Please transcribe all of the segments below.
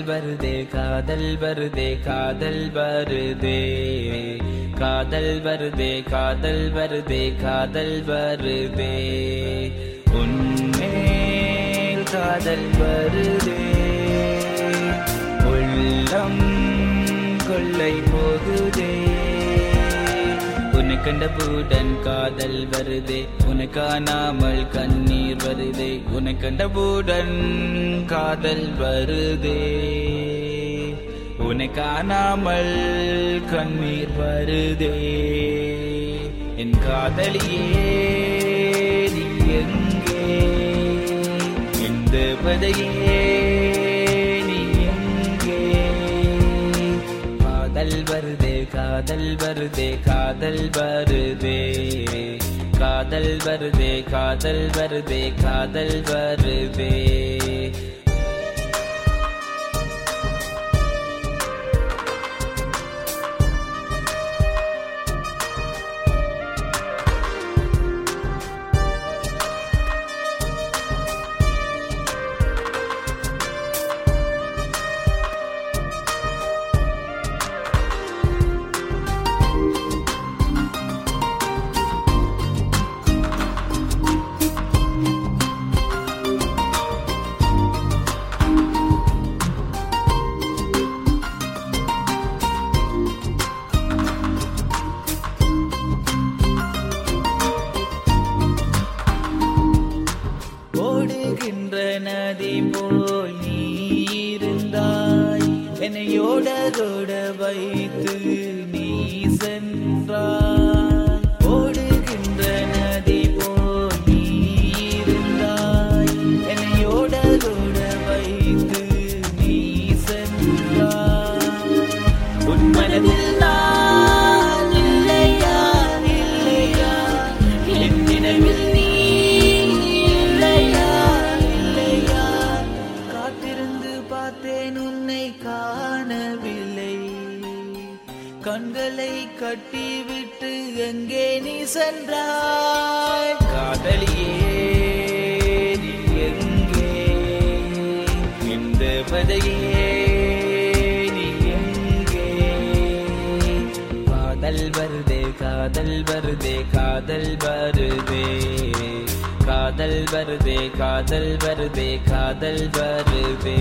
வருதே காதல் வருதே காதல் வருதே காதல் வருதே காதல் வருதே காதல் வருதே உன்மேல் காதல் வருதே உள்ளம் கொள்ளை போகுதே உன்னை கண்டவுடன் காதல் வருதே உன்னை காணாமல் கண்ணீர் வருதே உன்னை கண்டவுடன் காதல் வருதே உன்னை காணாமல் கண்ணீர் வருதே என் காதலியே நீ எங்கே எந்த பதையே நீ எங்கே காதல் வருதே காதல் வருதே காதல் வருதே காதல் வருதே காதல் வருதே காதல் வருதே ஓடுகின்ற நதி போல் நீ இருந்தாய் என்னையோடதோட வைத்து நீ சென்றாய் ஓடுகின்ற நதி போல் நீ இருந்தாய் என்னையோடதோட வைத்து நீ சென்றாய் உன் மனதில் நான் இல்லையா இல்லையா என் நினைவில் நீ இல்லையா இல்லையா காத்திருந்து பார்த்தேன் உன்னை காணவில்லை கண்களை கட்டிவிட்டு எங்கே நீ சென்றாய் காதலியே நீ எங்கே இந்த பதையே நீ எங்கே காதல் வருதே காதல் வருதே காதல் வருதே காதல் வருதே காதல் வருதே காதல் வருதே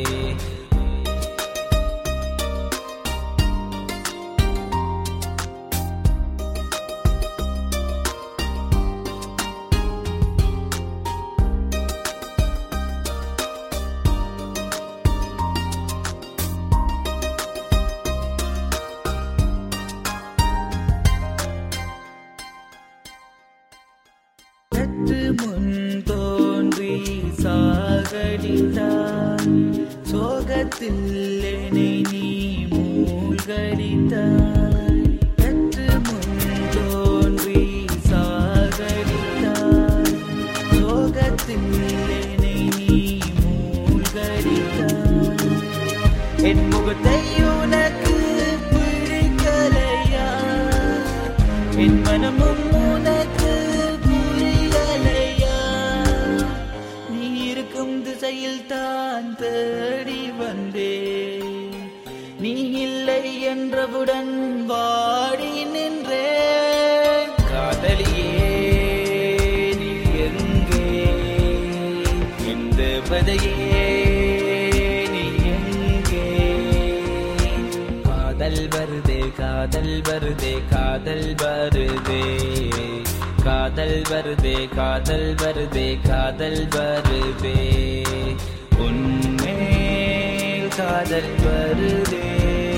சற்று முன் தோன்றி சாகடித்தாய் சோகத்தில் என்னை நீ மூழ்கடித்தாய் சற்று முன் தோன்றி சாகடித்தாய் சோகத்தில் என்னை நீ மூழ்கடித்தாய் என் முகத்தை உனக்கு பிடிக்கலையா என் மனமும் உனக்கு புரியலையா நீ இருக்கும் திசையில் தான் தேடி வந்தேன் நீ இல்லை என்றவுடன் வாடி நின்றேன் காதலியே நீ எங்கே இந்த பதையே நீ எங்கே காதல் வருதே காதல் வருதே காதல் வருதே காதல் வருதே காதல் வருதே காதல் வருதே உன்மேல் காதல் வருதே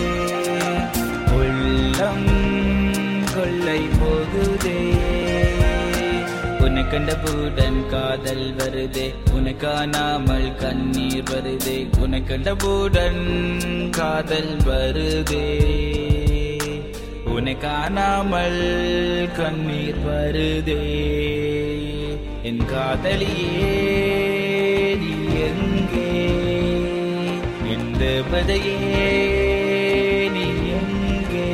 உள்ளம் கொள்ளை போகுதே உன்னை கண்டவுடன் காதல் வருதே உன்னை காணாமல் கண்ணீர் வருதே உன்னை கண்டவுடன் காதல் வருதே உன்னை காணாமல் கண்ணீர் வருதே என் காதலியே நீ எங்கே இந்த பதையே நீ எங்கே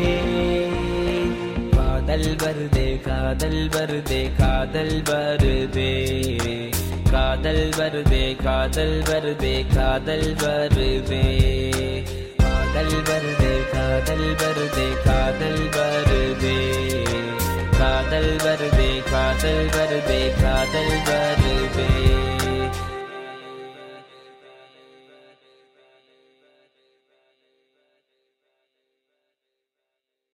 காதல் வருதே காதல் வருதே காதல் வருதே காதல் வருதே காதல் வருதே காதல் வருதே காதல் வருதே காதல் வருதே காதல் வருதே காதல் வருதே காதல் வருதே காதல் வருதே